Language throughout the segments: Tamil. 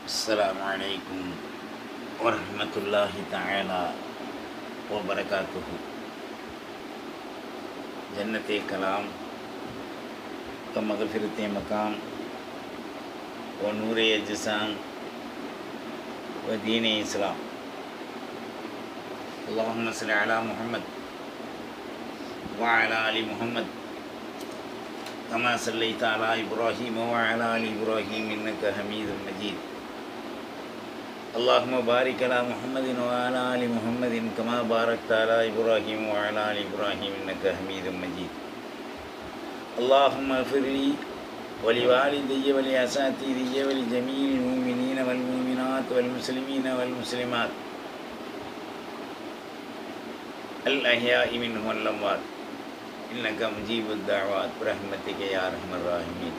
السلام عليكم ورحمة الله تعالى وبركاته جنة كلام ومغفرة مقام ونور أجسام ودين إسلام اللهم صل على محمد وعلى آل محمد كما صليت على إبراهيم وعلى آل إبراهيم إنك حميد مجيد اللهم بارك على محمد وعلى آل محمد كما باركت على إبراهيم وعلى آل إبراهيم إنك حميد مجيد اللهم اغفر لي ولوالدي ولأساتذتي ولجميع المؤمنين والمؤمنات والمسلمين والمسلمات الأحياء منهم والأموات إنك مجيب الدعوات برحمتك يا أرحم الراحمين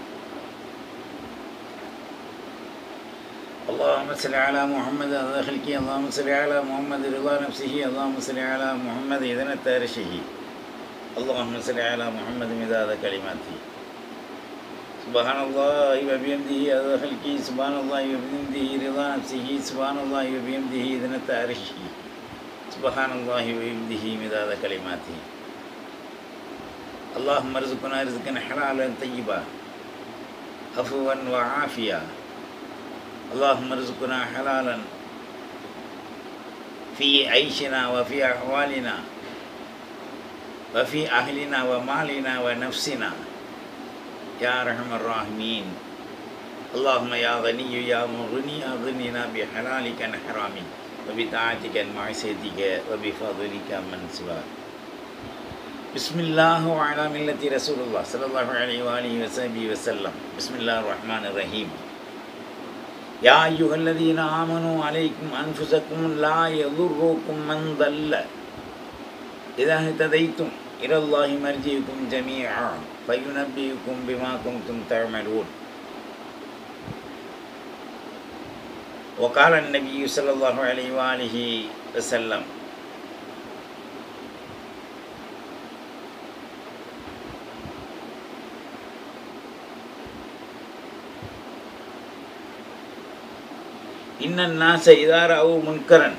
اللهم صل على محمد هذا خلقي اللهم صل على محمد رضا نفسه اللهم صل على محمد إذن التارشه اللهم صل على محمد مداد كلماته سبحان الله وبحمده هذا خلقي سبحان الله وبحمده رضا نفسه سبحان الله وبحمده إذن التارشه سبحان الله وبحمده مداد كلماته اللهم ارزقنا رزقا حلالا طيبا عفوا وعافيا اللهم ارزقنا حلالا في عيشنا وفي أحوالنا وفي أهلنا ومالنا ونفسنا يا أرحم الراحمين اللهم يا غني يا مغني أغننا بحلالك عن حرامك وبطاعتك عن معصيتك وبفضلك من سواك بسم الله وعلى ملة رسول الله صلى الله عليه وآله وصحبه وسلم بسم الله الرحمن الرحيم يا أيها الذين آمنوا عليكم أنفسكم لا يضركم من ضل إذا اهتديتم إلى الله مرجعكم جميعا فينبئكم بما كنتم تعملون وقال النبي صلى الله عليه وآله وسلم إن الناس إذا رأوا منكرا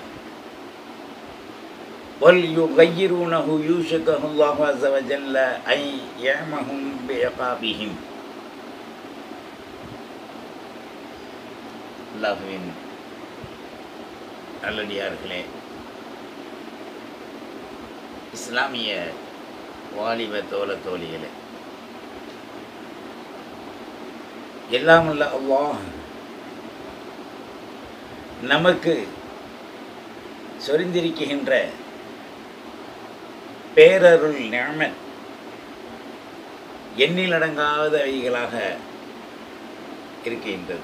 وليغيرونه يوشكه الله عز وجل أن يعمهم بعقابهم அல்லாஹுவின் நல்லடியார்களே இஸ்லாமிய வாலிப தோல தோழிகளே எல்லாம் அல்ல அல்லாஹ் நமக்கு சொரிந்திருக்கின்ற பேரருள் ஞாமன் எண்ணிலடங்காதவைகளாக இருக்கின்றது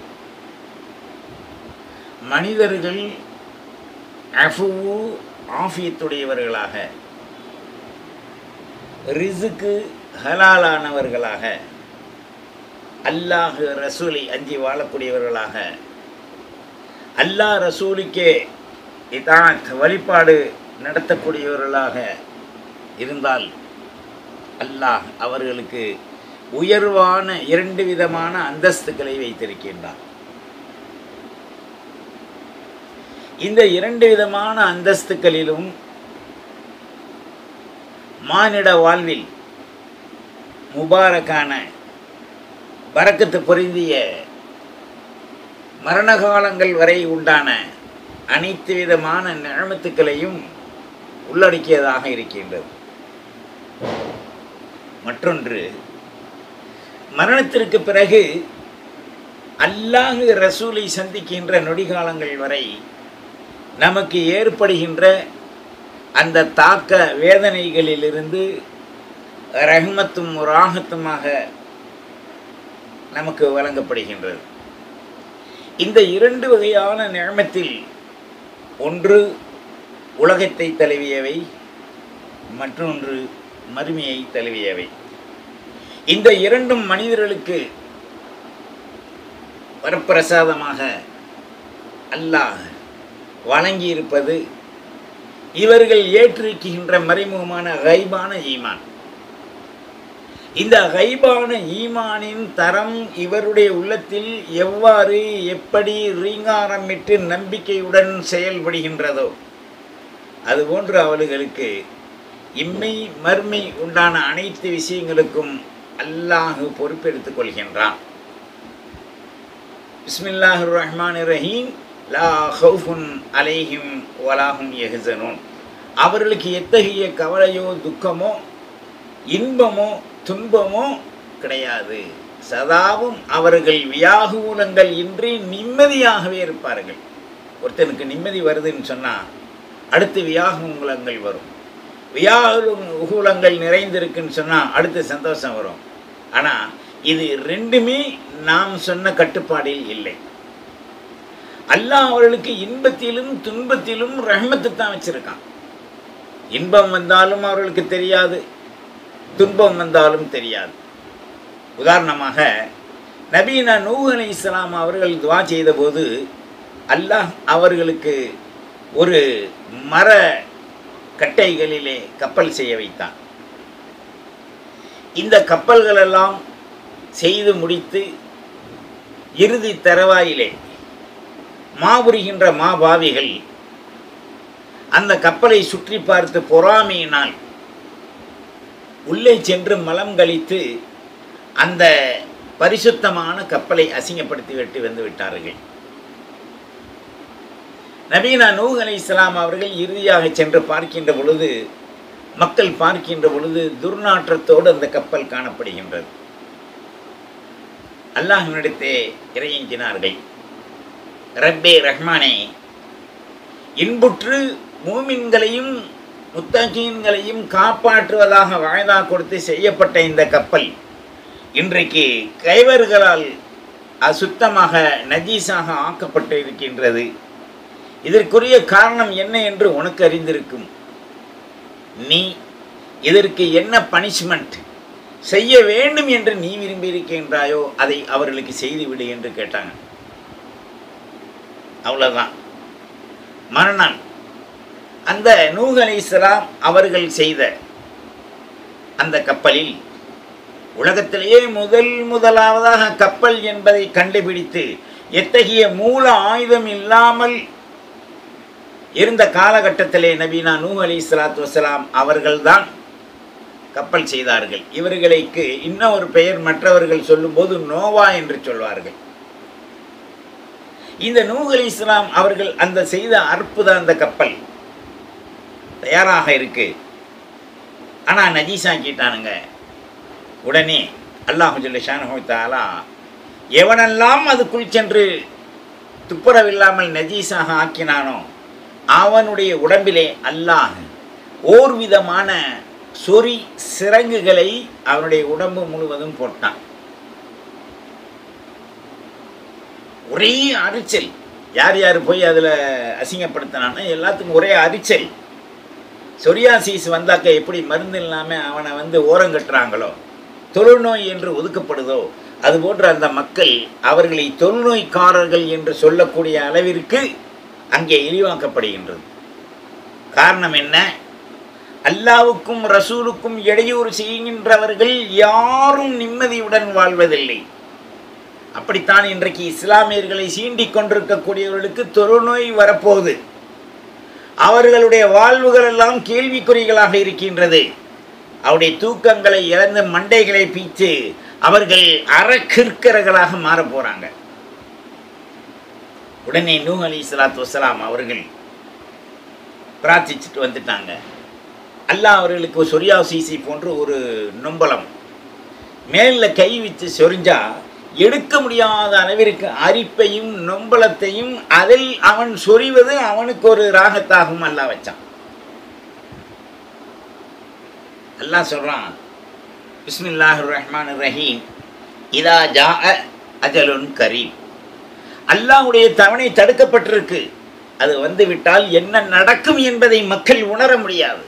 மனிதர்கள் அஃபுவு ஆஃபியத்துடையவர்களாக ரிசுக்கு ஹலாலானவர்களாக அல்லாஹ் ரசூலை அஞ்சி வாழக்கூடியவர்களாக அல்லாஹ் ரசூலுக்கே இதாத் வழிபாடு நடத்தக்கூடியவர்களாக இருந்தால் அல்லாஹ் அவர்களுக்கு உயர்வான இரண்டு விதமான அந்தஸ்துக்களை வைத்திருக்கின்றார் இந்த இரண்டு விதமான அந்தஸ்துக்களிலும் மானிட வாழ்வில் முபாரக்கான பறக்கத்து பொருந்திய மரண காலங்கள் வரை உண்டான அனைத்து விதமான நிழமத்துக்களையும் உள்ளடக்கியதாக இருக்கின்றது மற்றொன்று மரணத்திற்கு பிறகு அல்லாஹு ரசூலை சந்திக்கின்ற நொடிகாலங்கள் வரை நமக்கு ஏற்படுகின்ற அந்த தாக்க வேதனைகளிலிருந்து ரஹ்மத்தும் ராகத்துமாக நமக்கு வழங்கப்படுகின்றது இந்த இரண்டு வகையான நியமத்தில் ஒன்று உலகத்தை தழுவியவை மற்றொன்று மறுமையை தழுவியவை இந்த இரண்டும் மனிதர்களுக்கு வரப்பிரசாதமாக அல்லாஹ் வழங்கியிருப்பது இவர்கள் ஏற்றிருக்கின்ற மறைமுகமான கைபான ஈமான் இந்த கைபான ஈமானின் தரம் இவருடைய உள்ளத்தில் எவ்வாறு எப்படி ரீங்காரமிட்டு நம்பிக்கையுடன் செயல்படுகின்றதோ அதுபோன்று அவர்களுக்கு இம்மை மர்மை உண்டான அனைத்து விஷயங்களுக்கும் அல்லாஹ் பொறுப்பெடுத்துக் கொள்கின்றான் பிஸ்மில்லாஹிர் ரஹ்மான் ரஹீம் லா ஹவுஃபுன் அலைஹிம் வலாஹும் எஹ்சனூன் அவர்களுக்கு எத்தகைய கவலையோ துக்கமோ இன்பமோ துன்பமோ கிடையாது சதாவும் அவர்கள் வியாகுலங்கள் இன்றி நிம்மதியாகவே இருப்பார்கள் ஒருத்தனுக்கு நிம்மதி வருதுன்னு சொன்னால் அடுத்து வியாகுலங்கள் வரும் வியாகுலங்கள் நிறைந்திருக்குன்னு சொன்னால் அடுத்து சந்தோஷம் வரும் ஆனால் இது ரெண்டுமே நாம் சொன்ன கட்டுப்பாடில் இல்லை அல்லாஹ் அவர்களுக்கு இன்பத்திலும் துன்பத்திலும் ரஹ்மத்து தான் வச்சிருக்கான் இன்பம் வந்தாலும் அவர்களுக்கு தெரியாது துன்பம் வந்தாலும் தெரியாது உதாரணமாக நபீனா நூஹ் அலி இஸ்லாம் அவர்கள் துவா செய்தபோது அல்லாஹ் அவர்களுக்கு ஒரு மர கட்டைகளிலே கப்பல் செய்ய வைத்தான் இந்த கப்பல்களெல்லாம் செய்து முடித்து இறுதி தரவாயிலே மாபுரிகின்ற மாபாவிகள் அந்த கப்பலை சுற்றி பார்த்து பொறாமையினால் உள்ளே சென்று மலம் கழித்து அந்த பரிசுத்தமான கப்பலை அசிங்கப்படுத்தி விட்டு வந்து விட்டார்கள் நபீனா நூஹ் அலி இஸ்லாம் அவர்கள் இறுதியாக சென்று பார்க்கின்ற பொழுது மக்கள் பார்க்கின்ற பொழுது துர்நாற்றத்தோடு அந்த கப்பல் காணப்படுகின்றது அல்லாஹினிடத்தே இறையஞ்சினார்கள் ரப்பே ரஹ்மானே இன்புற்று மூமின்களையும் முத்தகீன்களையும் காப்பாற்றுவதாக வாய்தா கொடுத்து செய்யப்பட்ட இந்த கப்பல் இன்றைக்கு கைவர்களால் அசுத்தமாக நஜீஸாக ஆக்கப்பட்டு இருக்கின்றது இதற்குரிய காரணம் என்ன என்று உனக்கு அறிந்திருக்கும் நீ இதற்கு என்ன பனிஷ்மெண்ட் செய்ய வேண்டும் என்று நீ விரும்பி இருக்கின்றாயோ அதை அவர்களுக்கு செய்துவிடு என்று கேட்டாங்க அவ்வளோதான் மரணம் அந்த நூஹ் அலைஹிஸ்ஸலாம் அவர்கள் செய்த அந்த கப்பலில் உலகத்திலேயே முதல் முதலாவதாக கப்பல் என்பதை கண்டுபிடித்து எத்தகைய மூல ஆயுதம் இல்லாமல் இருந்த காலகட்டத்திலே நபீனா நூ அலி சலாத்து வசலாம் அவர்கள்தான் கப்பல் செய்தார்கள் இவர்களுக்கு இன்னும் ஒரு பெயர் மற்றவர்கள் சொல்லும்போது நோவா என்று சொல்வார்கள் இந்த நூஹ் அலி இஸ்லாம் அவர்கள் அந்த செய்த அற்புத அந்த கப்பல் தயாராக இருக்கு ஆனால் நஜீஸா கேட்டானுங்க உடனே அல்லாஹு ஜல்ல எவனெல்லாம் அதுக்குள் சென்று துப்புரவில்லாமல் நஜீஸாக ஆக்கினானோ அவனுடைய உடம்பிலே அல்லாஹ் ஓர் விதமான சொறி சிறங்குகளை அவனுடைய உடம்பு முழுவதும் போட்டான் ஒரே அரிச்சல் யார் யார் போய் அதில் அசிங்கப்படுத்தினானோ எல்லாத்துக்கும் ஒரே அரிச்சல் சொரியாசிஸ் வந்தாக்க எப்படி மருந்து இல்லாமல் அவனை வந்து ஓரங்கட்டுறாங்களோ தொழுநோய் என்று ஒதுக்கப்படுதோ அதுபோன்ற அந்த மக்கள் அவர்களை தொழுநோய்க்காரர்கள் என்று சொல்லக்கூடிய அளவிற்கு அங்கே இழிவாக்கப்படுகின்றது காரணம் என்ன அல்லாவுக்கும் ரசூலுக்கும் இடையூறு செய்கின்றவர்கள் யாரும் நிம்மதியுடன் வாழ்வதில்லை அப்படித்தான் இன்றைக்கு இஸ்லாமியர்களை சீண்டிக் கொண்டிருக்கக்கூடியவர்களுக்கு தொழுநோய் வரப்போகுது அவர்களுடைய வாழ்வுகள் எல்லாம் கேள்விக்குறிகளாக இருக்கின்றது அவருடைய தூக்கங்களை இழந்து மண்டைகளை பீச்சு அவர்கள் அறக்கிற்கர்களாக மாற போறாங்க உடனே நூ அலி சலாத்து வசலாம் அவர்கள் பிரார்த்திச்சுட்டு வந்துட்டாங்க அல்லாஹ் அவர்களுக்கு சொரியா சீசி போன்று ஒரு நொம்பலம் மேலில் கை வச்சு சொரிஞ்சா எடுக்க முடியாத அளவிற்கு அரிப்பையும் நொம்பலத்தையும் அதில் அவன் சொறிவது அவனுக்கு ஒரு ராகத்தாகவும் அல்லாஹ் வச்சான் அல்லாஹ் சொல்றான் பிஸ்மில்லாஹ் ரஹ்மான் ரஹீம் இதா ஜா அஜலுன் கரீம் அல்லாஹ்வுடைய தவணை தடுக்கப்பட்டிருக்கு அது வந்துவிட்டால் என்ன நடக்கும் என்பதை மக்கள் உணர முடியாது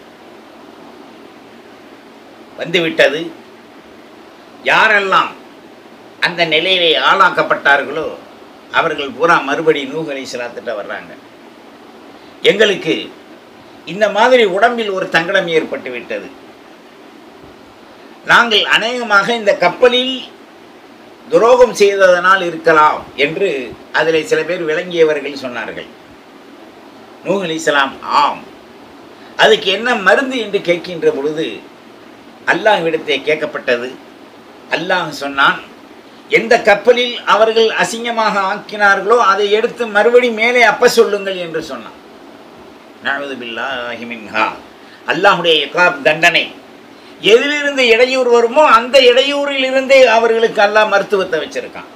வந்துவிட்டது யாரெல்லாம் அந்த நிலையிலே ஆளாக்கப்பட்டார்களோ அவர்கள் பூரா மறுபடி நூகலை சிலாத்திட்ட வர்றாங்க எங்களுக்கு இந்த மாதிரி உடம்பில் ஒரு தங்கடம் ஏற்பட்டு விட்டது நாங்கள் அநேகமாக இந்த கப்பலில் துரோகம் செய்ததனால் இருக்கலாம் என்று அதில் சில பேர் விளங்கியவர்கள் சொன்னார்கள் நூஹ் அலைஹிஸ்ஸலாம் ஆம் அதுக்கு என்ன மருந்து என்று கேட்கின்ற பொழுது அல்லாஹ்விடத்தே கேட்கப்பட்டது அல்லாஹ் சொன்னான் எந்த கப்பலில் அவர்கள் அசிங்கமாக ஆக்கினார்களோ அதை எடுத்து மறுபடி மேலே அப்ப சொல்லுங்கள் என்று சொன்னான் நஅூது பில்லாஹி மின்ஹா அல்லாஹ்வுடைய இகாப் தண்டனை எதிலிருந்து இடையூறு வருமோ அந்த இடையூறில் இருந்தே அவர்களுக்கு அல்லாஹ் மருத்துவத்தை வச்சிருக்கான்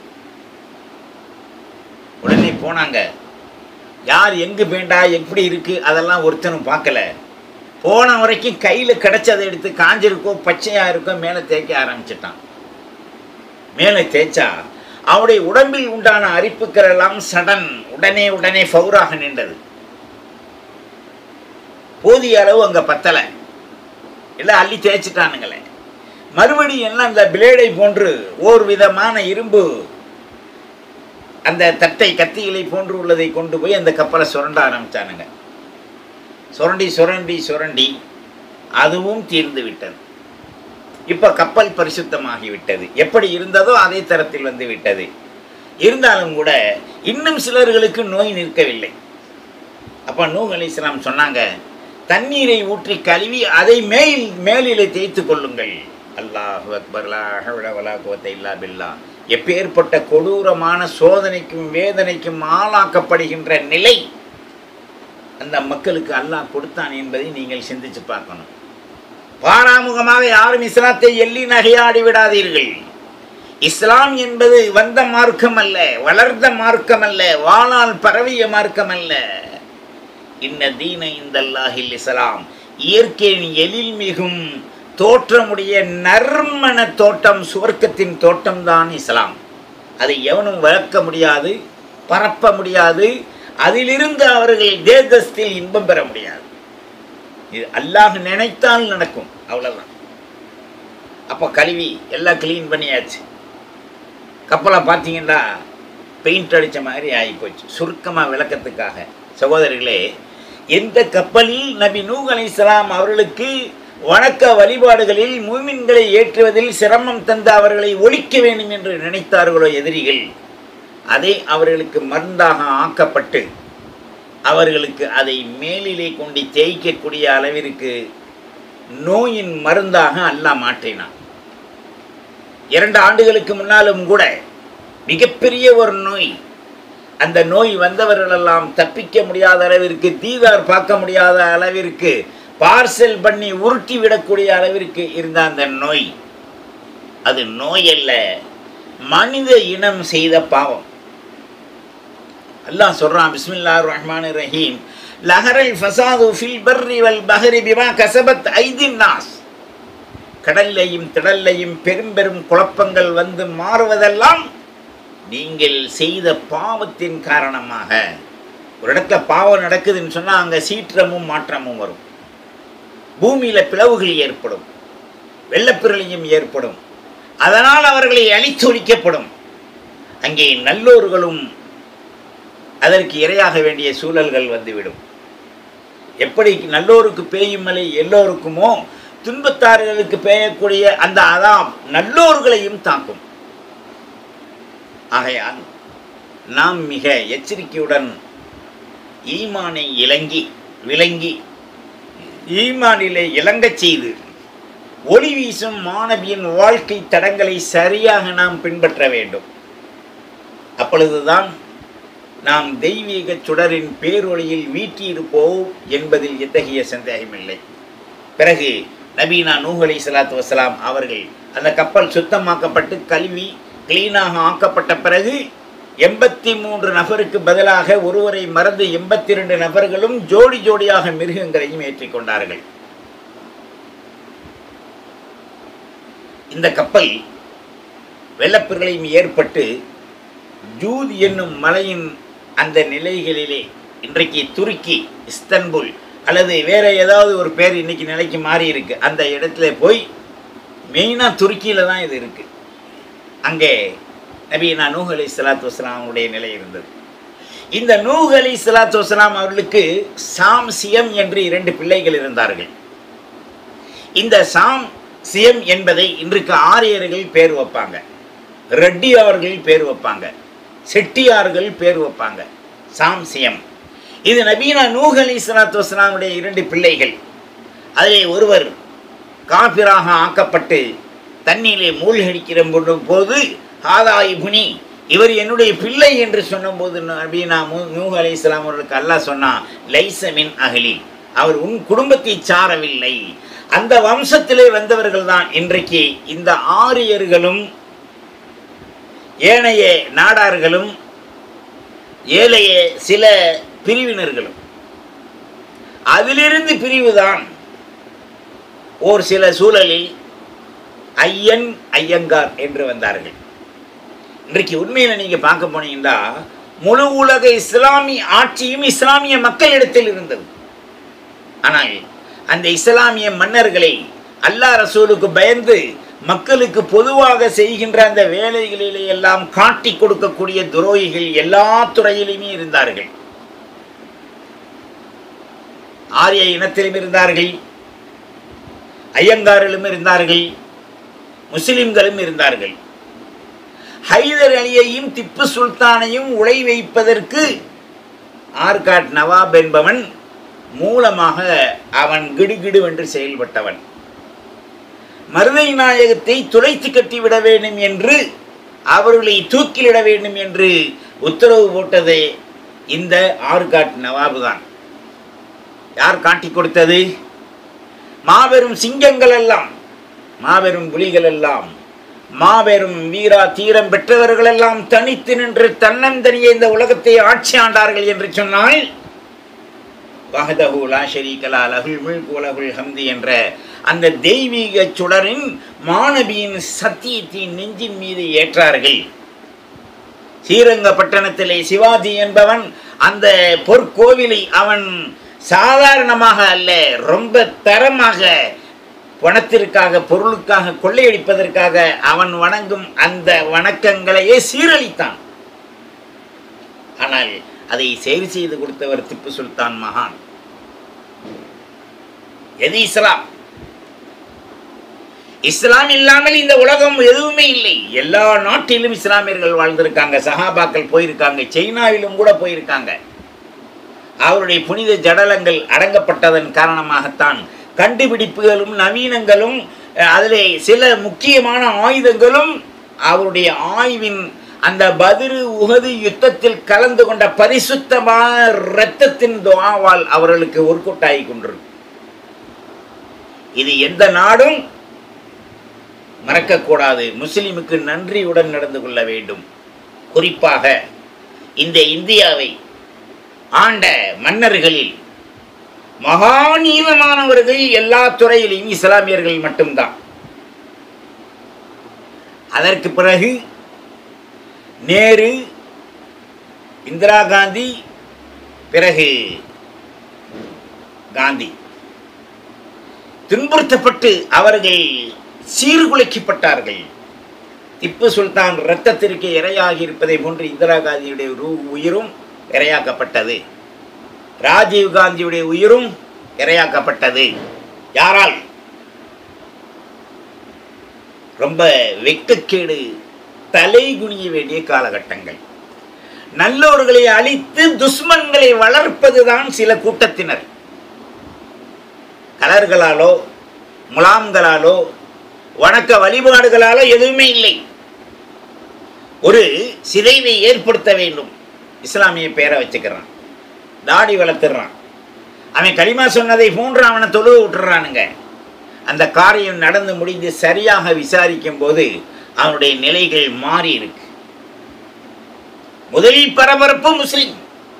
உடனே போனாங்க யார் எங்கு வேண்டா எப்படி இருக்கு அதெல்லாம் ஒருத்தனும் பார்க்கல போன வரைக்கும் கையில் கிடைச்சதை எடுத்து காஞ்சிருக்கோ பச்சையாக இருக்கோ மேலே தேய்க்க ஆரம்பிச்சிட்டான் மேலே தேய்ச்சா அவனுடைய உடம்பில் உண்டான அரிப்புக்கள் எல்லாம் சடன் உடனே உடனே ஃபவுராக நின்றது போதிய அளவு அங்கே பத்தலை எல்லாம் அள்ளி தேய்ச்சிட்டானுங்களே மறுபடியும் எல்லாம் இந்த பிளேடை போன்று ஓர் விதமான இரும்பு அந்த தட்டை கத்திகளை போன்று உள்ளதை கொண்டு போய் அந்த கப்பலை சுரண்ட ஆரம்பித்தானுங்க சுரண்டி சுரண்டி சுரண்டி அதுவும் தீர்ந்து விட்டது இப்போ கப்பல் பரிசுத்தமாகி விட்டது எப்படி இருந்ததோ அதே தரத்தில் வந்து விட்டது இருந்தாலும் கூட இன்னும் சிலர்களுக்கு நோய் நிற்கவில்லை அப்போ நூஹ் அலைஹிஸ்ஸலாம் சொன்னாங்க தண்ணீரை ஊற்றி கழுவி அதை மேல் மேலிலே தேய்த்து கொள்ளுங்கள் அல்லாஹு அக்பர் லா ஹவ்ல வலா குவத்த இல்லா பில்லா எப்பேற்பட்ட கொடூரமான சோதனைக்கும் வேதனைக்கும் ஆளாக்கப்படுகின்ற நிலை அந்த மக்களுக்கு அல்லாஹ் கொடுத்தான் என்பதை நீங்கள் சிந்திச்சு பார்க்கணும் பாராமுகமாக யாரும் இஸ்லாத்தை எள்ளி நகையாடி விடாதீர்கள் இஸ்லாம் என்பது வந்த மார்க்கம் அல்ல வளர்ந்த மார்க்கம் அல்ல வாளால் பரவிய மார்க்கம் அல்ல இன்ன தீன இந்தல்லாஹில் இஸ்லாம் இயற்கையின் எழில் மிகும் தோற்றமுடைய நறுமண தோட்டம் சுவர்க்கத்தின் தோட்டம்தான் இஸ்லாம் அதை எவனும் வளர்க்க முடியாது பரப்ப முடியாது அதிலிருந்து அவர்கள் தேதஸ்தில் இன்பம் பெற முடியாது இது அல்லாஹ் நினைத்தால் நடக்கும் அவ்வளோதான் அப்போ கழுவி எல்லாம் க்ளீன் பண்ணியாச்சு கப்பலை பார்த்தீங்கன்னா பெயிண்ட் அடித்த மாதிரி ஆகிப்போச்சு சுருக்கமாக விளக்கத்துக்காக சகோதரர்களே எந்த கப்பலில் நபி நூஹ் அலைஹிஸ்ஸலாம் அவர்களுக்கு வணக்க வழிபாடுகளில் மூமின்களை ஏற்றுவதில் சிரமம் தந்து அவர்களை ஒழிக்க வேண்டும் என்று நினைத்தார்களோ எதிரிகள் அதை அவர்களுக்கு மருந்தாக ஆக்கப்பட்டு அவர்களுக்கு அதை மேலிலே கொண்டு தேய்க்கக்கூடிய அளவிற்கு நோயின் மருந்தாக அல்லாஹ் மாற்றினான் இரண்டு ஆண்டுகளுக்கு முன்னாலும் கூட மிகப்பெரிய ஒரு நோய் அந்த நோய் வந்தவர்களெல்லாம் தப்பிக்க முடியாத அளவிற்கு தீதார் பார்க்க முடியாத அளவிற்கு பார்சல் பண்ணி உருட்டி விடக்கூடிய அளவிற்கு இருந்த அந்த நோய் அது நோய் அல்ல மனித இனம் செய்த பாவம் அல்லாஹ் சொல்றான் பிஸ்மில்லா ரஹ்மான் ரஹீம் லஹரல் ஃபசாது ஃபில் பர்ரி வல் பஹரி பிமா கசபத் ஐதின் நாஸ் கடல்லையும் திடல்லையும் பெரும் பெரும் குழப்பங்கள் வந்து மாறுவதெல்லாம் நீங்கள் செய்த பாவத்தின் காரணமாக ஒரு இடத்துல பாவம் நடக்குதுன்னு சொன்னால் அங்கே சீற்றமும் மாற்றமும் வரும் பூமியில் பிளவுகள் ஏற்படும் வெள்ளப்பிரளியும் ஏற்படும் அதனால் அவர்களை அழித்தொழிக்கப்படும் அங்கே நல்லோர்களும் அதற்கு இரையாக வேண்டிய சூழல்கள் வந்துவிடும் எப்படி நல்லோருக்கு பேயும் மலை எல்லோருக்குமோ துன்பத்தார்களுக்கு பெய்யக்கூடிய அந்த அதாம் நல்லோர்களையும் தாக்கும் ஆகையால் நாம் மிக எச்சரிக்கையுடன் ஈமானை இலங்கி விளங்கி ஈமானிலே இலங்கச் செய்து ஒளி வீசும் மாணவியின் வாழ்க்கை தடங்களை சரியாக நாம் பின்பற்ற வேண்டும் அப்பொழுதுதான் நாம் தெய்வீக சுடரின் பேரொளியில் வீற்றிருப்போம் என்பதில் எத்தகைய சந்தேகமில்லை பிறகு நபீனா நூஹ் அலி சலாத்து வசலாம் அவர்கள் அந்த கப்பல் சுத்தமாக்கப்பட்டு கல்வி கிளீனாக ஆக்கப்பட்ட பிறகு எண்பத்தி மூன்று நபருக்கு பதிலாக ஒருவரை மறந்து எண்பத்தி ரெண்டு நபர்களும் ஜோடி ஜோடியாக மிருகங்களையும் ஏற்றிக்கொண்டார்கள் இந்த கப்பல் வெள்ளப்பிரளையும் ஏற்பட்டு ஜூத் என்னும் மலையின் அந்த நிலைகளிலே இன்றைக்கு துருக்கி இஸ்தன்புல் அல்லது வேற ஏதாவது ஒரு பேர் இன்னைக்கு நிலைக்கு மாறி இருக்கு அந்த இடத்துல போய் மெயினாக துருக்கியில் தான் இது இருக்கு அங்கே நபீனா நூஹ் அலி சலாத்து வஸ்லாமுடைய நிலை இருந்தது இந்த நூஹ் அலி சலாத்து வஸ்லாம் அவர்களுக்கு சாம் சியம் என்று இரண்டு பிள்ளைகள் இருந்தார்கள் இந்த சாம் சியம் என்பதை இன்றைக்கு ஆரியர்கள் பேர் வைப்பாங்க ரெட்டியார்கள் பேர் வைப்பாங்க செட்டியார்கள் பேர் வைப்பாங்க சாம் சியம் இது நபீனா நூஹ் அலி சலாத்து வஸ்லாமுடைய இரண்டு பிள்ளைகள் அதிலே ஒருவர் காபிராக ஆக்கப்பட்டு தண்ணீரிலே மூழ்கடிக்கிற போது ஹாதா இபுனி இவர் என்னுடைய பிள்ளை என்று சொன்னபோது நபீனா நூஹ் அலி இஸ்லாம் அவர்களுக்கு அல்லாஹ் சொன்னான் லைசமின் அகலி அவர் உன் குடும்பத்தை சாரவில்லை அந்த வம்சத்திலே வந்தவர்கள் தான் இன்றைக்கு இந்த ஆரியர்களும் ஏனைய நாடார்களும் ஏழைய சில பிரிவினர்களும் அதிலிருந்து பிரிவுதான் ஓர் சில சூழலில் ஐயன் ஐயங்கார் என்று வந்தார்கள் இன்றைக்கு உண்மையில் நீங்க பார்க்க போனீங்கன்னா முழு உலக இஸ்லாமிய ஆட்சியும் இஸ்லாமிய மக்களிடத்தில் இருந்தது ஆனால் அந்த இஸ்லாமிய மன்னர்களை அல்லாஹ் ரசூலுக்கு பயந்து மக்களுக்கு பொதுவாக செய்கின்ற அந்த வேலைகளிலே எல்லாம் காட்டி கொடுக்கக்கூடிய துரோகிகள் எல்லா துறையிலுமே இருந்தார்கள் ஆரிய இனத்திலும் இருந்தார்கள் ஐயங்காரிலும் இருந்தார்கள் முஸ்லிம்களும் இருந்தார்கள் ஹைதர் அலியையும் திப்பு சுல்தானையும் உழை வைப்பதற்கு ஆர்காட் நவாப் என்பவன் மூலமாக அவன் கிடுகிடு என்று செயல்பட்டவன் மருதை நாயகத்தை துளைத்து கட்டிவிட வேண்டும் என்று அவர்களை தூக்கிலிட வேண்டும் என்று உத்தரவு போட்டது இந்த ஆர்காட் நவாபு தான் யார் காட்டி கொடுத்தது மாபெரும் சிங்கங்கள் எல்லாம் மாபெரும் புலிகள் எல்லாம் மாபெரும் வீரா தீரம் பெற்றவர்கள் எல்லாம் தனித்து நின்று தன்னந்தனியே இந்த உலகத்தை ஆட்சி ஆண்டார்கள் என்று சொன்னால் வஹதஹு லா ஷரீகலா லஹுல் முல்க் வலஹுல் ஹம்தி என்ற அந்த தெய்வீக சுடரின் மாணவியின் சத்தியத்தின் நெஞ்சின் மீது ஏற்றார்கள் ஸ்ரீரங்கப்பட்டணத்திலே சிவாஜி என்பவன் அந்த பொற்கோவிலை அவன் சாதாரணமாக அல்ல ரொம்ப தரமாக பணத்திற்காக பொருளுக்காக கொள்ளையடிப்பதற்காக அவன் வணங்கும் அந்த வணக்கங்களையே சீரழித்தான் ஆனால் அதை சரி செய்து கொடுத்தவர் திப்பு சுல்தான் மகான் எது இஸ்லாம் இஸ்லாம் இல்லாமல் இந்த உலகம் எதுவுமே இல்லை எல்லா நாட்டிலும் இஸ்லாமியர்கள் வாழ்ந்திருக்காங்க சஹாபாக்கள் போயிருக்காங்க சைனாவிலும் கூட போயிருக்காங்க அவருடைய புனித ஜடலங்கள் அடங்கப்பட்டதன் காரணமாகத்தான் கண்டுபிடிப்புகளும் நவீனங்களும் அதிலே சில முக்கியமான ஆயுதங்களும் அவருடைய ஆய்வின் அந்த பதிரு உகது யுத்தத்தில் கலந்து கொண்ட பரிசுத்தமான இரத்தத்தின் துவாவால் அவர்களுக்கு ஒர்க்கவுட்டாகி கொண்டிருக்கு இது எந்த நாடும் மறக்கக்கூடாது முஸ்லிமுக்கு நன்றியுடன் நடந்து கொள்ள வேண்டும் குறிப்பாக இந்த இந்தியாவை ஆண்ட மன்னர்களில் மகாநீதமானவர்கள் எல்லா துறையிலையும் இஸ்லாமியர்கள் மட்டும்தான் அதற்கு பிறகு நேரு இந்திரா காந்தி பிறகு காந்தி துன்புறுத்தப்பட்டு அவர்கள் சீர்குலைக்கப்பட்டார்கள் திப்பு சுல்தான் இரத்தத்திற்கு இரையாகி இருப்பதை போன்று இந்திரா காந்தியுடைய உயிரும் இரையாக்கப்பட்டது ராஜீவ் காந்தியுடைய உயிரும் இரையாக்கப்பட்டது யாரால் ரொம்ப வெட்கக்கேடு தலை குனிய வேண்டிய காலகட்டங்கள் நல்லோர்களை அழித்து துஷ்மன்களை வளர்ப்பதுதான் சில கூட்டத்தினர் கலர்களாலோ முலாம்களாலோ வணக்க வழிபாடுகளாலோ எதுவுமே இல்லை ஒரு சிதைவை ஏற்படுத்த வேண்டும் இஸ்லாமிய பேரை வச்சுக்கிறான் தாடி வளர்த்துறான் அவன் களிமா சொன்னதை போன்று அவனை தொழுவு விட்டுறானுங்க அந்த காரியம் நடந்து முடிந்து சரியாக விசாரிக்கும் போது அவனுடைய நிலைகள் மாறி இருக்கு முதலில் பரபரப்பு முஸ்லிம்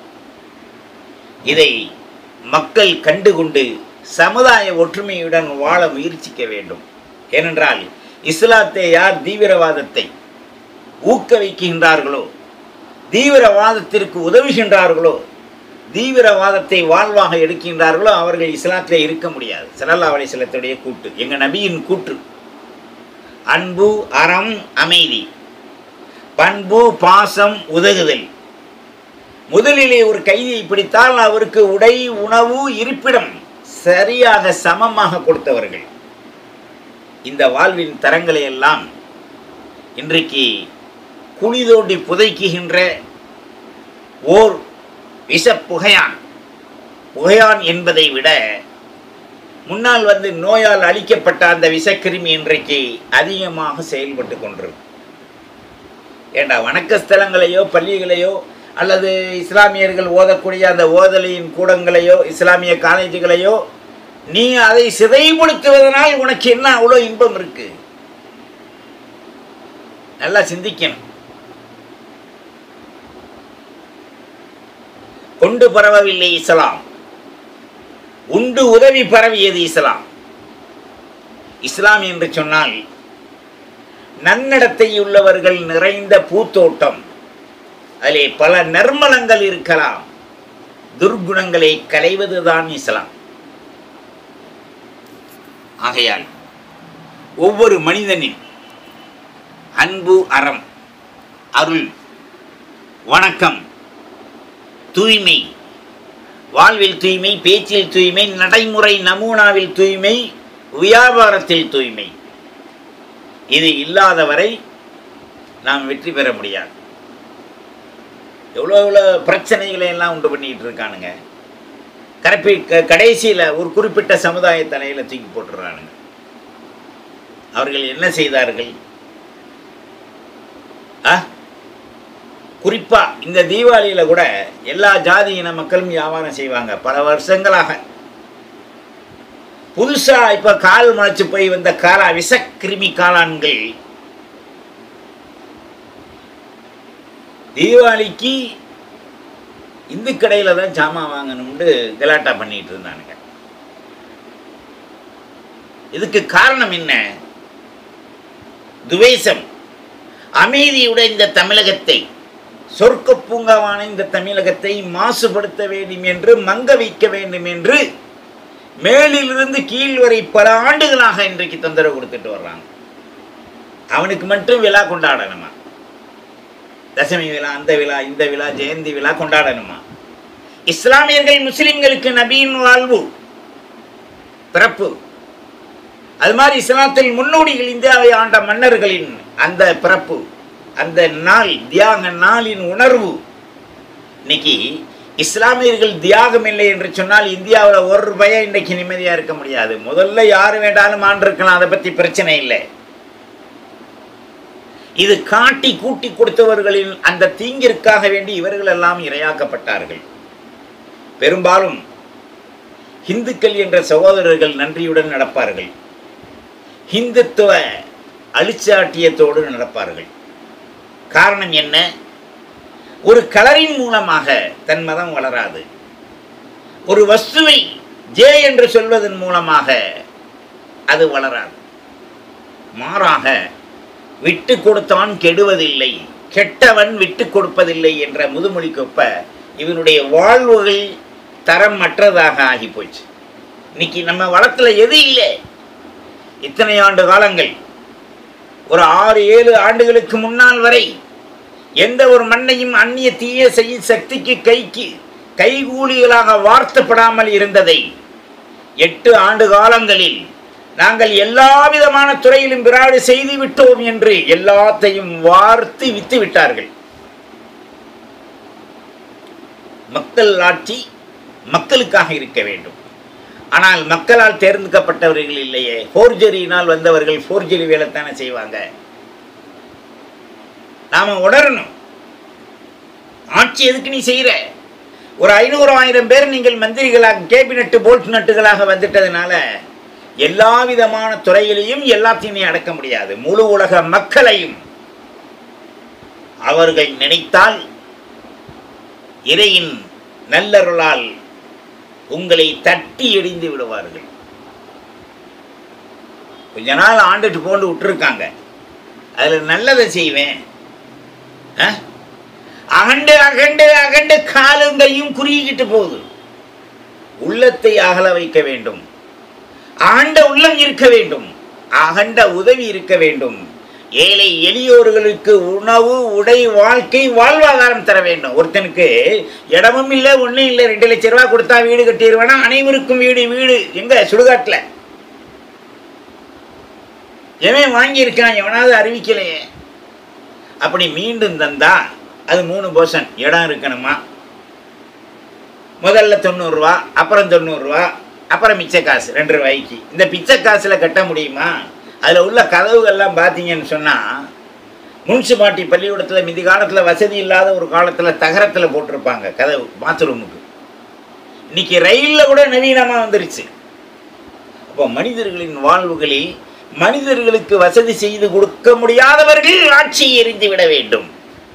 இதை மக்கள் கண்டுகொண்டு சமுதாய ஒற்றுமையுடன் வாழ முயற்சிக்க வேண்டும் ஏனென்றால் இஸ்லாத்தை யார் தீவிரவாதத்தை ஊக்குவிக்கின்றார்களோ தீவிரவாதத்திற்கு உதவுகின்றார்களோ தீவிரவாதத்தை வாழ்வாக எடுக்கின்றார்களோ அவர்கள் இஸ்லாத்திலே இருக்க முடியாது சல்லல்லா அலிஸ்லத்துடைய கூட்டு எங்கள் நபியின் கூற்று அன்பு அறம் அமைதி பண்பு பாசம் உதகுதல் முதலிலே ஒரு கைதியை பிடித்தால் அவருக்கு உடை உணவு இருப்பிடம் சரியாக சமமாக கொடுத்தவர்கள் இந்த வாழ்வின் தரங்களை எல்லாம் இன்றைக்கு குழி தோண்டி புதைக்குகின்ற ஓர் விஷ புகையான் புகையான் என்பதை விட முன்னால் வந்து நோயால் அழிக்கப்பட்ட அந்த விஷக்கிருமி இன்றைக்கு அதிகமாக செயல்பட்டு கொண்டிருக்கு ஏண்டா வணக்க ஸ்தலங்களையோ பள்ளிகளையோ அல்லது இஸ்லாமியர்கள் ஓதக்கூடிய அந்த ஓதலியின் கூடங்களையோ இஸ்லாமிய காலேஜுகளையோ நீ அதை சிதைப்படுத்துவதனால் உனக்கு என்ன அவ்வளோ இன்பம் இருக்கு நல்லா சிந்திக்கணும் கொண்டு பரவவில்லை இஸ்லாம் உண்டு உதவி பரவியது இஸ்லாம் இஸ்லாம் என்று சொன்னால் நன்னடத்தை உள்ளவர்கள் நிறைந்த பூத்தோட்டம் அதிலே பல நற்மலங்கள் இருக்கலாம் துர்குணங்களை களைவதுதான் இஸ்லாம் ஆகையால் ஒவ்வொரு மனிதனின் அன்பு அறம் அருள் வணக்கம் தூய்மை வாழ்வில் தூய்மை பேச்சில் தூய்மை நடைமுறை நமூனாவில் தூய்மை வியாபாரத்தில் தூய்மை இது இல்லாதவரை நாம் வெற்றி பெற முடியாது எவ்வளோ எவ்வளோ பிரச்சனைகளை எல்லாம் உண்டு பண்ணிக்கிட்டு இருக்கானுங்க கரப்பி க கடைசியில் ஒரு குறிப்பிட்ட சமுதாய தலையில் தூக்கி போட்டுறானுங்க அவர்கள் என்ன செய்தார்கள் ஆ குறிப்பாக இந்த தீபாவளியில் கூட எல்லா ஜாதி இன மக்களும் வியாபாரம் செய்வாங்க பல வருஷங்களாக புதுசாக இப்போ கால் முளைச்சு போய் வந்த காலா விஷக்கிருமி காளான்கள் தீபாவளிக்கு இந்து கடையில் தான் ஜாமான் வாங்கணும்னு கலாட்டா பண்ணிட்டு இருந்தானுங்க இதுக்கு காரணம் என்ன துவேஷம் அமைதியுடைய இந்த தமிழகத்தை சொர்க்க பூங்காவான இந்த தமிழகத்தை மாசுபடுத்த வேண்டும் என்று மங்க வைக்க வேண்டும் என்று மேலிலிருந்து கீழ் வரை பல ஆண்டுகளாக இன்றைக்கு தொந்தரவு கொடுத்துட்டு வர்றாங்க அவனுக்கு மட்டும் விழா கொண்டாடணுமா தசமி விழா அந்த விழா இந்த விழா ஜெயந்தி விழா கொண்டாடணுமா இஸ்லாமியர்கள் முஸ்லிம்களுக்கு நபியின் வாழ்வு பிறப்பு அது மாதிரி இஸ்லாத்தில் முன்னோடிகள் இந்தியாவை ஆண்ட மன்னர்களின் அந்த பிறப்பு அந்த நாள் தியாக நாளின் உணர்வு இன்னைக்கு இஸ்லாமியர்கள் தியாகம் இல்லை என்று சொன்னால் இந்தியாவில் ஒரு பயம் இன்னைக்கு நிம்மதியாக இருக்க முடியாது முதல்ல யார் வேண்டாலும் ஆண்டிருக்கலாம் அதை பற்றி பிரச்சனை இல்லை இது காட்டி கூட்டி கொடுத்தவர்களின் அந்த தீங்கிற்காக வேண்டி இவர்கள் எல்லாம் இரையாக்கப்பட்டார்கள் பெரும்பாலும் இந்துக்கள் என்ற சகோதரர்கள் நன்றியுடன் நடப்பார்கள் ஹிந்துத்துவ அழிச்சாட்டியத்தோடு நடப்பார்கள் காரணம் என்ன ஒரு கலரின் மூலமாக தன் மதம் வளராது ஒரு வஸ்துவை ஜே என்று சொல்வதன் மூலமாக அது வளராது மாறாக விட்டு கொடுத்தான் கெடுவதில்லை கெட்டவன் விட்டு கொடுப்பதில்லை என்ற முதுமொழிக்கொப்ப இவனுடைய வாழ்வுகள் தரம் மற்றதாக ஆகி போச்சு இன்னைக்கு நம்ம வளத்துல எது இல்லை இத்தனை ஆண்டு காலங்கள் ஒரு ஆறு ஏழு ஆண்டுகளுக்கு முன்னால் வரை எந்த ஒரு மண்ணையும் அந்நிய தீய செய்யும் சக்திக்கு கைக்கு கைகூலிகளாக வார்த்தப்படாமல் இருந்ததை எட்டு ஆண்டு காலங்களில் நாங்கள் எல்லா விதமான துறையிலும் பிராடு செய்து விட்டோம் என்று எல்லாத்தையும் வார்த்து வித்து விட்டார்கள் மக்கள் ஆட்சி மக்களுக்காக இருக்க வேண்டும் ஆனால் மக்களால் தேர்ந்தெடுக்கப்பட்டவர்கள் இல்லையே ஃபோர்ஜரியினால் வந்தவர்கள் ஃபோர்ஜரி வேலைத்தானே செய்வாங்க நாம உணரணும் ஆட்சி எதுக்கு நீ செய்கிற ஒரு ஐநூறு ஆயிரம் பேர் நீங்கள் மந்திரிகளாக கேபினட்டு போல்ட் நட்டுகளாக வந்துட்டதுனால எல்லா விதமான துறையிலையும் எல்லாத்தையும் நீ அடக்க முடியாது முழு உலக மக்களையும் அவர்கள் நினைத்தால் இறையின் நல்லருளால் உங்களை தட்டி எறிந்து விடுவார்கள் கொஞ்ச நாள் ஆண்டுட்டு போண்டு விட்டுருக்காங்க அதில் நல்லதை செய்வேன் ஆ? அகண்டு அகண்டு அகண்டு காலும் கையும் குறுகிக்கிட்டு போகுது உள்ளத்தை அகல வைக்க வேண்டும் ஆண்ட உள்ளம் இருக்க வேண்டும் அகண்ட உதவி இருக்க வேண்டும் ஏழை எளியோர்களுக்கு உணவு உடை வாழ்க்கை வாழ்வாதாரம் தர வேண்டும் ஒருத்தனுக்கு இடமும் இல்லை ஒன்றும் இல்லை ரெண்டு லட்ச ரூபா கொடுத்தா வீடு கட்டிடுவேனா அனைவருக்கும் வீடு வீடு எங்க சுடுகாட்டில் எவன் வாங்கியிருக்கான் எவனாவது அறிவிக்கலையே அப்படி மீண்டும் தந்தா அது மூணு போர்ஷன் இடம் இருக்கணுமா முதல்ல தொண்ணூறுரூவா அப்புறம் தொண்ணூறுரூவா அப்புறம் மிச்ச காசு ரெண்டு ரூபாய்க்கு இந்த பிச்சை காசில் கட்ட முடியுமா அதில் உள்ள கதவுகள்லாம் பார்த்தீங்கன்னு சொன்னால் முனிசிபாலிட்டி பள்ளிக்கூடத்தில் மிதி காலத்தில் வசதி இல்லாத ஒரு காலத்தில் தகரத்தில் போட்டிருப்பாங்க கதவு பாத்ரூமுக்கு இன்னைக்கு ரயிலில் கூட நவீனமாக வந்துருச்சு அப்போ மனிதர்களின் வாழ்வுகளில் மனிதர்களுக்கு வசதி செய்து கொடுக்க முடியாதவர்கள் ஆட்சியை எரிந்து விட வேண்டும்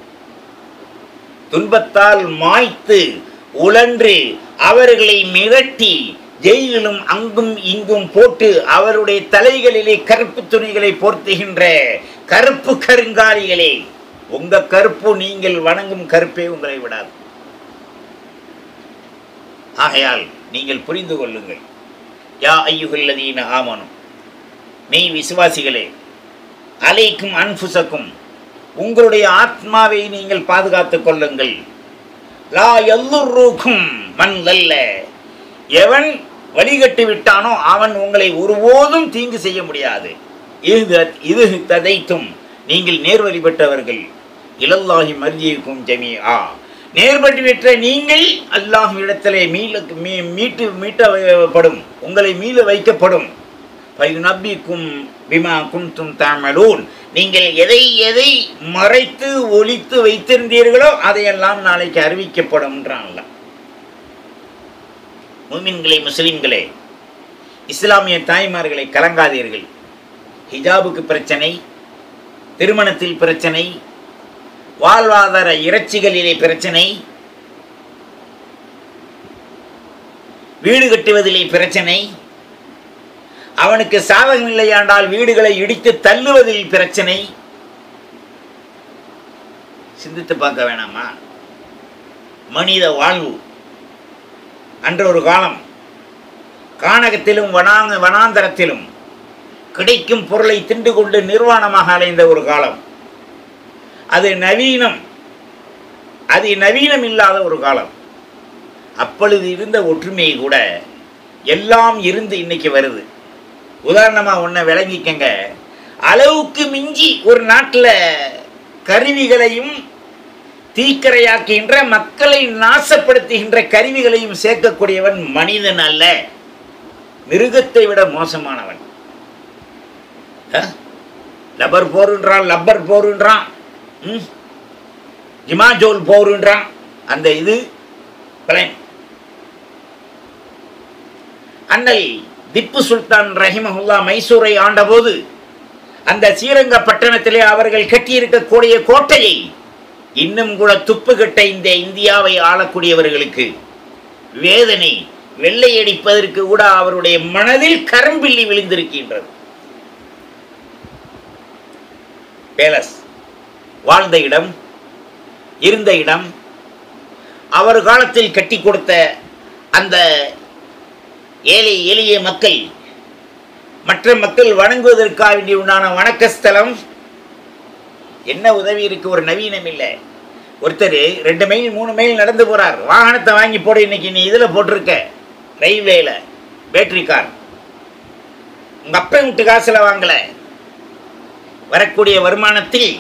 துன்பத்தால் மாய்த்து உழன்று அவர்களை மிரட்டி ஜெயிலிலும் அங்கும் இங்கும் போட்டு அவருடைய தலைகளிலே கருப்பு துணிகளை போர்த்துகின்ற கருப்பு கருங்காலிகளே உங்க கருப்பு நீங்கள் வணங்கும் கருப்பே உங்களை விடாது ஆகையால் நீங்கள் புரிந்து கொள்ளுங்கள் யா ஐயுகல்லதீன ஆமனும் மெய் விசுவாசிகளே அலைக்கும் அன்புசக்கும் உங்களுடைய ஆத்மாவை நீங்கள் பாதுகாத்துக் கொள்ளுங்கள் லா எல்லுருக்கும் மண் அல்ல எவன் வழிகட்டு விட்டானோ அவன் உங்களை ஒருபோதும் தீங்கு செய்ய முடியாது இது இது ததைத்தும் நீங்கள் நேர்வழி பெற்றவர்கள் இலல்லாஹி மர்ஜிக்கும் ஜமீ ஆ நேர்பட்டு பெற்ற நீங்கள் அல்லாஹ் இடத்திலே மீள மீ மீட்டு மீட்டப்படும் உங்களை மீள வைக்கப்படும் நப்பிக்கும் பிமா குன்தும் தாமலூன் நீங்கள் எதை எதை மறைத்து ஒழித்து வைத்திருந்தீர்களோ அதையெல்லாம் நாளைக்கு அறிவிக்கப்படும்ன்றான்ல முமின்களே முஸ்லிம்களே இஸ்லாமிய தாய்மார்களை கலங்காதீர்கள் ஹிஜாபுக்கு பிரச்சனை திருமணத்தில் பிரச்சனை வாழ்வாதார இறைச்சிகளிலே பிரச்சனை வீடு கட்டுவதிலே பிரச்சனை அவனுக்கு சாதகம் இல்லையாண்டால் வீடுகளை இடித்து தள்ளுவதில் பிரச்சனை சிந்தித்து பார்க்க வேணாமா மனித வாழ்வு அன்று ஒரு காலம் கானகத்திலும் வனாங்க வனாந்தரத்திலும் கிடைக்கும் பொருளை திண்டு கொண்டு நிர்வாணமாக அலைந்த ஒரு காலம் அது நவீனம் அது நவீனம் இல்லாத ஒரு காலம் அப்பொழுது இருந்த ஒற்றுமை கூட எல்லாம் இருந்து இன்னைக்கு வருது உதாரணமாக ஒன்றை விளங்கிக்கங்க அளவுக்கு மிஞ்சி ஒரு நாட்டில் கருவிகளையும் தீக்கரையாக்குகின்ற மக்களை நாசப்படுத்துகின்ற கருவிகளையும் சேர்க்கக்கூடியவன் மனிதன் அல்ல மிருகத்தை விட மோசமானவன் லப்பர் போருன்றான் லப்பர் போருன்றான் ம் ஜிமாஜோல் போருன்றான் அந்த இது பிளைன் அண்ணல் திப்பு சுல்தான் ரஹிமஹுல்லா மைசூரை ஆண்டபோது அந்த ஸ்ரீரங்க பட்டணத்திலே அவர்கள் கட்டியிருக்கக்கூடிய கோட்டையை இன்னும் கூட துப்புகட்ட இந்த இந்தியாவை ஆளக்கூடியவர்களுக்கு வேதனை வெள்ளையடிப்பதற்கு கூட அவருடைய மனதில் கரம்பிள்ளி விழுந்திருக்கின்றது பேலஸ் வாழ்ந்த இடம் இருந்த இடம் அவர் காலத்தில் கட்டி கொடுத்த அந்த ஏழை எளிய மக்கள் மற்ற மக்கள் வணங்குவதற்காக வேண்டி உண்டான வணக்கஸ்தலம் என்ன உதவி இருக்கு ஒரு நவீனம் இல்லை ஒருத்தர் ரெண்டு மைல் மூணு மைல் நடந்து போறார் வாகனத்தை வாங்கி போட இன்னைக்கு நீ இதில் போட்டிருக்க ரயில்வேல பேட்டரி கார் உங்க அப்பன் விட்டு காசுல வாங்கல வரக்கூடிய வருமானத்தில்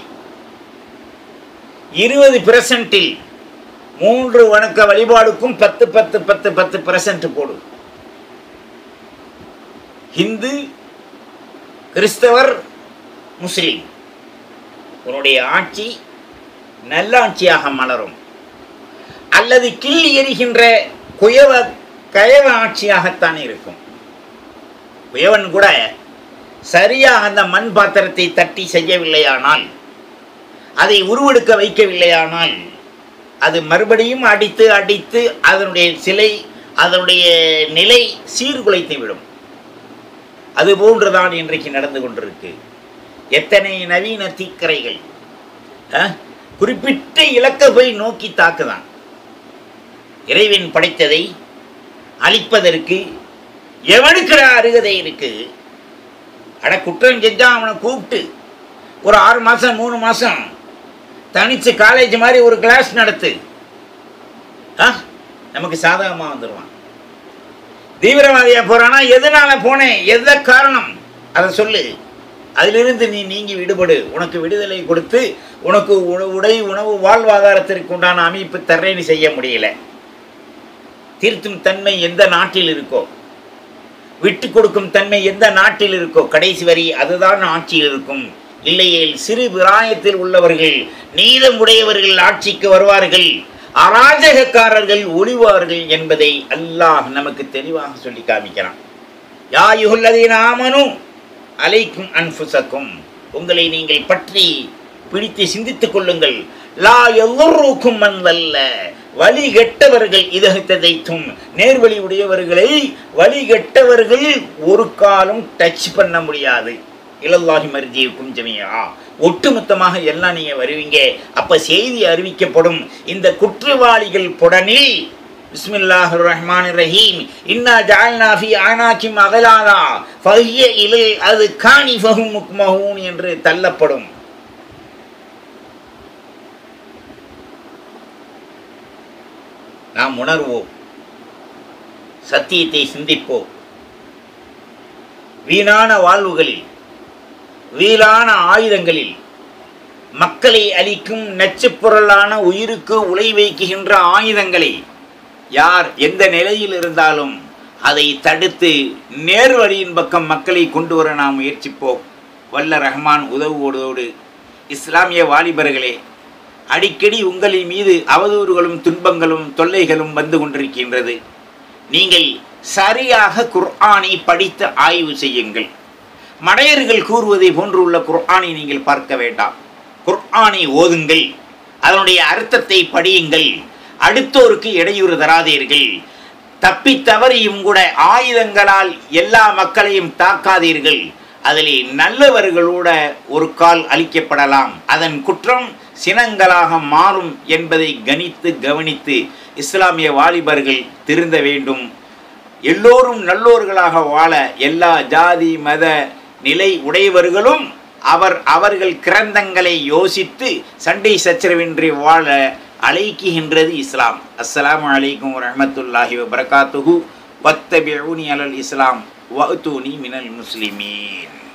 இருபது பெர்சன்ட்டில் மூன்று வணக்க வழிபாடுக்கும் பத்து பத்து பத்து பத்து பெர்சன்ட் போடு ஹிந்து கிறிஸ்தவர் முஸ்லீம் உன்னுடைய ஆட்சி நல்லாட்சியாக மலரும் அல்லது கிள்ளி எறிகின்ற குயவ கயவ ஆட்சியாகத்தான் இருக்கும் குயவன் கூட சரியாக அந்த மண் பாத்திரத்தை தட்டி செய்யவில்லையானால் அதை உருவெடுக்க வைக்கவில்லையானால் அது மறுபடியும் அடித்து அடித்து அதனுடைய சிலை அதனுடைய நிலை சீர்குலைத்து விடும் அது போன்றுதான் இன்றைக்கு நடந்து கொண்டிருக்கு எத்தனை நவீன தீக்கரைகள் குறிப்பிட்ட இலக்க போய் நோக்கி தாக்குதான் இறைவன் படைத்ததை அழிப்பதற்கு எவனுக்கு அருகதை இருக்கு அட குற்றம் செஞ்சா அவனை கூப்பிட்டு ஒரு ஆறு மாதம் மூணு மாதம் தனிச்சு காலேஜ் மாதிரி ஒரு கிளாஸ் நடத்து ஆ நமக்கு சாதகமாக வந்துடுவான் தீவிரவாதியாக போகிறானா எதனால போனேன் எந்த காரணம் அதை சொல்லு அதிலிருந்து நீ நீங்கி விடுபடு உனக்கு விடுதலை கொடுத்து உனக்கு உண- உடை உணவு வாழ்வாதாரத்திற்கு உண்டான அமைப்பு தர்றேன்னு செய்ய முடியல திருத்தும் தன்மை எந்த நாட்டில் இருக்கோ விட்டு கொடுக்கும் தன்மை எந்த நாட்டில் இருக்கோ கடைசி வரி அதுதான் ஆட்சியில் இருக்கும் இல்லையேல் சிறு பிராயத்தில் உள்ளவர்கள் நீதமுடையவர்கள் ஆட்சிக்கு வருவார்கள் அராஜகக்காரர்கள் ஒளிவார்கள் என்பதை அல்லாஹ் நமக்கு தெளிவாக சொல்லி காமிக்கிறான் யா யுகல்லதீன ஆமனு அலைக்கும் அன்புசக்கும் உங்களை நீங்கள் பற்றி பிடித்து சிந்தித்துக் கொள்ளுங்கள் லா எல்லோருக்கும் வந்தல்ல வழி கெட்டவர்கள் இதகத்தைத்தும் நேர்வழி உடையவர்களை வழி கெட்டவர்கள் ஒரு காலம் டச் பண்ண முடியாது இளல்லாஹி மர்ஜியுக்கும் ஜமியா ஒட்டுமொத்தமாக எல்லாம் நீங்க வருவீங்க அப்ப செய்தி அறிவிக்கப்படும் இந்த குற்றவாளிகள் புடனில் பிஸ்மில்லாஹிர் ரஹ்மானிர் ரஹீம் இன்னா ஜஅல்னா ஃபீ அனாகிம் அகலாலா ஃபஹிய இலை அது காணி ஃபஹும் முக்மஹூன் என்று தள்ளப்படும் நாம் உணர்வோம் சத்தியத்தை சிந்திப்போம் வீணான வாழ்வுகளில் வீணான ஆயுதங்களில் மக்களை அளிக்கும் நச்சுப் பொருளான உயிருக்கு உலை வைக்குகின்ற ஆயுதங்களை யார் எந்த நிலையில் இருந்தாலும் அதை தடுத்து நேர்வழியின் பக்கம் மக்களை கொண்டு வர நாம் முயற்சிப்போம் வல்ல ரஹ்மான் உதவுவதோடு இஸ்லாமிய வாலிபர்களே அடிக்கடி உங்களின் மீது அவதூறுகளும் துன்பங்களும் தொல்லைகளும் வந்து கொண்டிருக்கின்றது நீங்கள் சரியாக குர்ஆனை படித்து ஆய்வு செய்யுங்கள் மடையர்கள் கூறுவதை போன்றுள்ள குர்ஆனை நீங்கள் பார்க்க வேண்டாம் குர்ஆனை ஓதுங்கள் அதனுடைய அர்த்தத்தை படியுங்கள் அடுத்தோருக்கு இடையூறு தராதீர்கள் தப்பி தவறியும் கூட ஆயுதங்களால் எல்லா மக்களையும் தாக்காதீர்கள் அதிலே நல்லவர்களோட ஒரு கால் அளிக்கப்படலாம் அதன் குற்றம் சினங்களாக மாறும் என்பதை கணித்து கவனித்து இஸ்லாமிய வாலிபர்கள் திருந்த வேண்டும் எல்லோரும் நல்லோர்களாக வாழ எல்லா ஜாதி மத நிலை உடையவர்களும் அவர் அவர்கள் கிரந்தங்களை யோசித்து சண்டை சச்சரவின்றி வாழ அழைக்குகின்றது இஸ்லாம் அஸ்ஸலாமு அலைக்கும் வரஹ்மத்துல்லாஹி வபரகாத்துஹு வத்தபிஊனி அலல் இஸ்லாம் வஅத்தூனி மினல் முஸ்லிமீன்